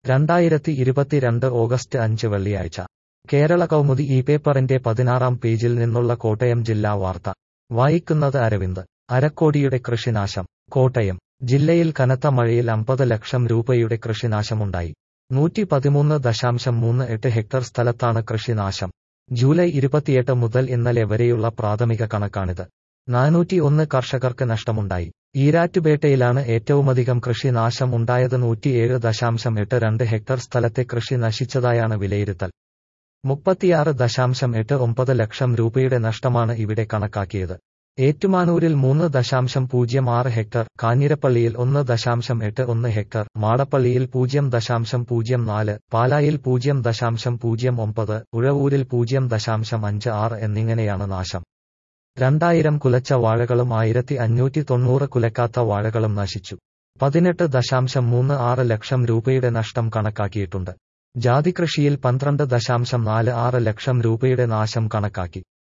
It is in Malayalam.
രണ്ടായിരത്തി ഇരുപത്തിരണ്ട് ഓഗസ്റ്റ് അഞ്ച് വെള്ളിയാഴ്ച കേരള കൗമുദി ഈ പേപ്പറിന്റെ പതിനാറാം പേജിൽ നിന്നുള്ള കോട്ടയം ജില്ലാ വാർത്ത വായിക്കുന്നത് അരവിന്ദ് അരക്കോടിയുടെ കൃഷിനാശം കോട്ടയം ജില്ലയിൽ കനത്ത മഴയിൽ അമ്പത് ലക്ഷം രൂപയുടെ കൃഷിനാശമുണ്ടായി നൂറ്റി പതിമൂന്ന് ദശാംശം മൂന്ന് എട്ട് ഹെക്ടർ സ്ഥലത്താണ് കൃഷിനാശം ജൂലൈ ഇരുപത്തിയെട്ട് മുതൽ ഇന്നലെ വരെയുള്ള പ്രാഥമിക കണക്കാണിത് നാനൂറ്റി ഒന്ന് കർഷകർക്ക് നഷ്ടമുണ്ടായി ഈരാറ്റുപേട്ടയിലാണ് ഏറ്റവുമധികം കൃഷി നാശം ഉണ്ടായത് നൂറ്റിയേഴ് ദശാംശം എട്ട് രണ്ട് ഹെക്ടർ സ്ഥലത്തെ കൃഷി നശിച്ചതായാണ് വിലയിരുത്തൽ മുപ്പത്തിയാറ് ദശാംശം എട്ട് ഒമ്പത് ലക്ഷം രൂപയുടെ നഷ്ടമാണ് ഇവിടെ കണക്കാക്കിയത് ഏറ്റുമാനൂരിൽ മൂന്ന് ദശാംശം പൂജ്യം ആറ് ഹെക്ടർ കാഞ്ഞിരപ്പള്ളിയിൽ ഒന്ന് ദശാംശം എട്ട് ഒന്ന് ഹെക്ടർ മാടപ്പള്ളിയിൽ പൂജ്യം ദശാംശം പൂജ്യം നാല് പാലായിൽ പൂജ്യം ദശാംശം പൂജ്യം ഒമ്പത് ഉഴവൂരിൽ പൂജ്യം ദശാംശം അഞ്ച് ആറ് എന്നിങ്ങനെയാണ് നാശം രണ്ടായിരം കുലച്ച വാഴകളും ആയിരത്തി അഞ്ഞൂറ്റി തൊണ്ണൂറ് കുലക്കാത്ത വാഴകളും നശിച്ചു പതിനെട്ട് ദശാംശം മൂന്ന് ആറ് ലക്ഷം രൂപയുടെ നഷ്ടം കണക്കാക്കിയിട്ടുണ്ട് ജാതികൃഷിയിൽ പന്ത്രണ്ട് ദശാംശം നാല് ആറ് ലക്ഷം രൂപയുടെ നാശം കണക്കാക്കി